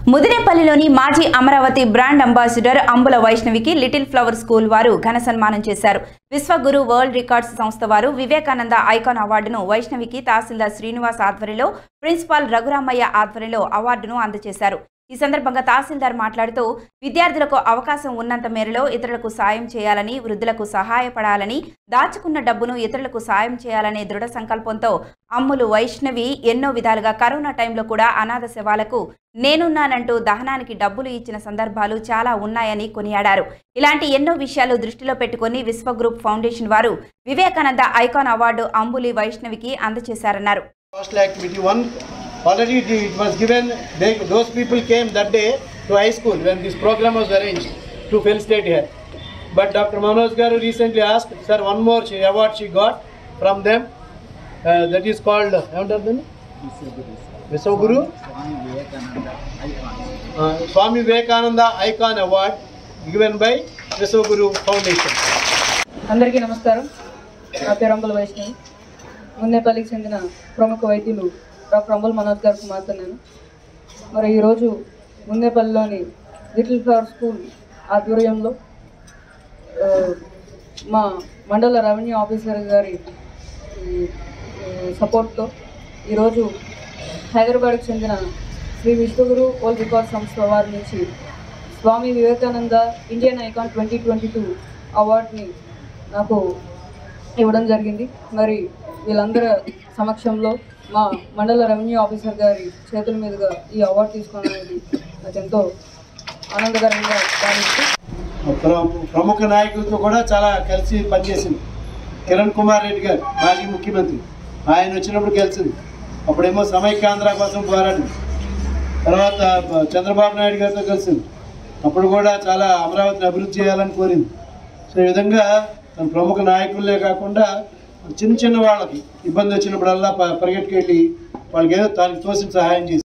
ముదినేపల్లిలోని మాజీ Amaravati brand ambassador Ambula వైష్ణవికి little flower school వారు ఘన సన్మానం చేశారు విశ్వగురు వరల్డ్ రికార్డ్స్ సంస్థ వారు వివేకానంద ఐకాన్ అవార్డును వైష్ణవికి తహసీల్దార్ శ్రీనివాస్ ఆధ్వర్యంలో ప్రిన్సిపాల్ రఘురామయ్య ఆధ్వర్యంలో అవార్డును అందజేశారు ఈ సందర్భంగా తహసీల్దార్ మాట్లాడుతూ విద్యార్థులకు అవకాశం ఉన్నంత మేరలో ఇతరులకు సాయం చేయాలని వృద్ధులకు సహాయపడాలని దాచుకున్న డబ్బును ఇతరులకు సాయం చేయాలనే దృఢ సంకల్పంతో అమ్ములు వైష్ణవి ఎన్నో విధాలుగా కరోనా టైంలో కూడా అనాథ శవాలకు నేనున్నానంటూ దహనానికి డబ్బులు ఇచ్చిన సందర్భాలు చాలా ఉన్నాయని కొనియాడారు ఇలాంటి ఎన్నో విషయాలు దృష్టిలో పెట్టుకుని విశ్వ గ్రూప్ ఫౌండేషన్ వారు వివేకానంద ఐకాన్ అవార్డు అంబులి వైష్ణవికి అందజేశారన్నారు Social activity one already it it was given they, those people came that day to high school when this program was arranged to felicitate her but dr manoj garu recently asked sir one more she, award she got from them uh, that is called ఏమంటారు దాన్ని? Vishwaguru uh, Swami Vivekananda icon award given by Vishwaguru foundation అందరికీ నమస్కారం నా పేరు అంబుల వైష్ణవి మున్నేపల్లికి చెందిన ప్రముఖ వైద్యులు doctor అంబుల్ Manoj గారికి మాట్లాడినాను మరి ఈరోజు మున్నేపల్లిలోని లిటిల్ ఫ్లవర్ స్కూల్ ఆధ్వర్యంలో ఆ, మా మండల రెవెన్యూ ఆఫీసర్ గారి ఈ, ఈ, సపోర్ట్తో ఈరోజు హైదరాబాద్కి చెందిన శ్రీ విశ్వగురు వరల్డ్ రికార్డ్ సంస్థ వారి నుంచి Swami Vivekananda Indian icon twenty twenty two అవార్డ్ని నాకు ఇవ్వడం జరిగింది మరి వీళ్ళందరి సమక్షంలో మా మండల రెవెన్యూ ఆఫీసర్ గారి చేతుల మీదుగా ఈ అవార్డు తీసుకోవడం అనేది నాకు ఎంతో ఆనందకరంగా భావిస్తూ ప్ర- ప్రముఖ నాయకులతో కూడా చాలా కలిసి పనిచేసింది కిరణ్ కుమార్ రెడ్డి గారు మాజీ ముఖ్యమంత్రి ఆయన వచ్చినప్పుడు కలిసింది అప్పుడేమో సమైక్యాంధ్ర కోసం పోరాడింది తర్వాత బ- చంద్రబాబు నాయుడు గారితో కలిసింది అప్పుడు కూడా చాలా అమరావతిని అభివృద్ధి చేయాలని కోరింది సో ఈ విధంగా తన ప్రముఖ నాయకులే కాకుండా చిన్న చిన్న వాళ్ళకి ఇబ్బంది వచ్చినప్పుడల్లా ప- పరిగెట్టుకెళ్ళి వాళ్ళకి ఏదో తనకి తోసిన సహాయం చేసి